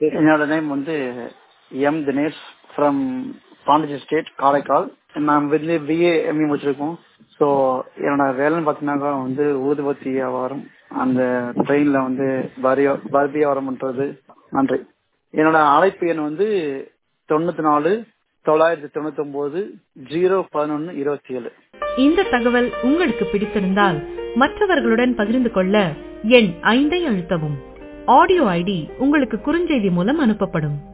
என்னோட நேம் வந்து M Dinesh from Pondicherry state Karaikal நான் வந்து பிஏ எம்ஏ முடிச்சிருக்கோம் ஸோ என்னோட வேலைன்னு பார்த்தீங்கன்னாக்கா வந்து ஊதுபத்தி வியாபாரம் அந்த ட்ரெயின்ல வந்து பரியா பர்பி வியாபாரம் பண்றது நன்றி என்னோட அழைப்பு எண் வந்து தொண்ணூத்தி நாலு தொள்ளாயிரத்தி தொண்ணூத்தி ஒன்பது ஜீரோ பதினொன்னு இருபத்தி ஏழு இந்த தகவல் உங்களுக்கு பிடித்திருந்தால் மற்றவர்களுடன் பகிர்ந்து கொள்ள எண் ஐந்தை அழுத்தவும் ஆடியோ ஐடி உங்களுக்கு குறுஞ்செய்தி மூலம் அனுப்பப்படும்